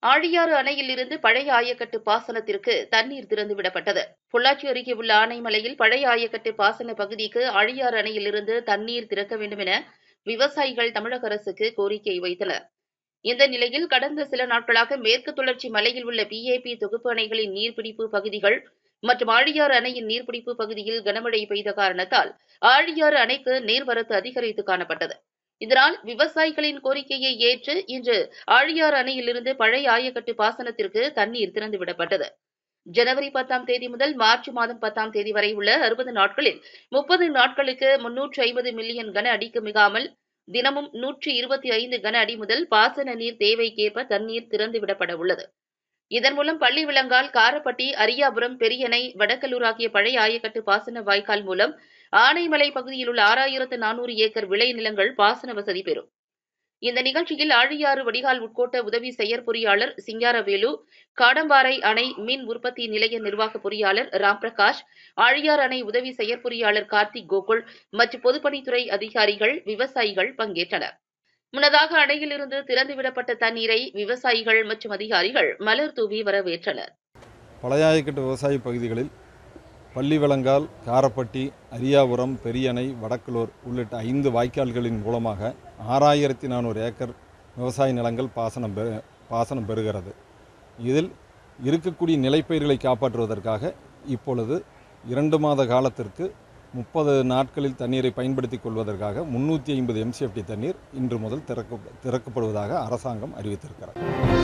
ஆழியாறு அணையில் இருந்து பழைய ஆயக்கட்டு பாசனத்திற்கு தண்ணீர் திறந்துவிடப்பட்டது பொள்ளாச்சி அருகே உள்ள ஆனைமலையில் பழைய ஆயக்கட்டு பாசன பகுதிக்கு ஆழியாறு அணையிலிருந்து தண்ணீர் திறக்க வேண்டும் என விவசாயிகள் தமிழக அரசுக்கு கோரிக்கை வைத்தனர் இந்த நிலையில் கடந்த சில நாட்களாக மேற்கு தொடர்ச்சி மலையில் உள்ள பிஏபி தொகுப்பு அணைகளின் நீர்பிடிப்பு பகுதிகள் மற்றும் ஆழியாறு அணையின் நீர்பிடிப்பு பகுதியில் கனமழை பெய்த காரணத்தால் ஆழியாறு அணைக்கு நீர்வரத்து அதிகரித்து காணப்பட்டது இதனால் விவசாயிகளின் கோரிக்கையை ஏற்று இன்று ஆழியாறு அணையிலிருந்து பழைய ஆயக்கட்டு பாசனத்திற்கு தண்ணீர் திறந்துவிடப்பட்டது ஜனவரி பத்தாம் தேதி முதல் மார்ச் மாதம் பத்தாம் தேதி வரை உள்ள அறுபது நாட்களில் முப்பது நாட்களுக்கு முன்னூற்று ஐம்பது மில்லியன் கன அடிக்கு மிகாமல் தினமும் நூற்றி இருபத்தி ஐந்து கன அடி முதல் பாசன நீர் தேவைக்கேற்ப தண்ணீர் திறந்துவிடப்பட உள்ளது இதன் மூலம் பள்ளி விளங்கால் காரப்பட்டி அரியாபுரம் பெரியணை வடக்கலூர் ஆகிய பழைய ஆயக்கட்டு பாசன வாய்க்கால் மூலம் ஆனைமலை பகுதியில் உள்ள ஆறாயிரத்து நானூறு ஏக்கர் விளைநிலங்கள் பாசன வசதி பெறும் இந்த நிகழ்ச்சியில் ஆழியாறு வடிகால் உட்கோட்ட உதவி செயற்பொறியாளர் சிங்காரவேலு காடம்பாறை அணை மின் உற்பத்தி நிலைய நிர்வாக பொறியாளர் ராம்பிரகாஷ் ஆழியார் அணை உதவி செயற்பொறியாளர் கார்த்திக் கோகுல் மற்றும் பொதுப்பணித்துறை அதிகாரிகள் விவசாயிகள் பங்கேற்றனர் முன்னதாக அணையிலிருந்து திறந்துவிடப்பட்ட தண்ணீரை விவசாயிகள் மற்றும் அதிகாரிகள் மலர் தூவி வரவேற்றனர் பழையாயக்கட்டு விவசாய பகுதிகளில் பள்ளிவளங்கால் காரப்பட்டி அரியாபுரம் பெரியணை வடக்குளூர் உள்ளிட்ட ஐந்து வாய்க்கால்களின் மூலமாக ஆறாயிரத்தி நானூறு ஏக்கர் விவசாய நிலங்கள் பாசனம் பெறு பாசனம் பெறுகிறது இதில் இருக்கக்கூடிய நிலைப்பயிர்களை காப்பாற்றுவதற்காக இப்பொழுது இரண்டு மாத காலத்திற்கு முப்பது நாட்களில் தண்ணீரை பயன்படுத்திக் கொள்வதற்காக முன்னூற்றி ஐம்பது எம்சிஎஃப்டி தண்ணீர் இன்று முதல் திறக்க திறக்கப்படுவதாக அரசாங்கம் அறிவித்திருக்கிறது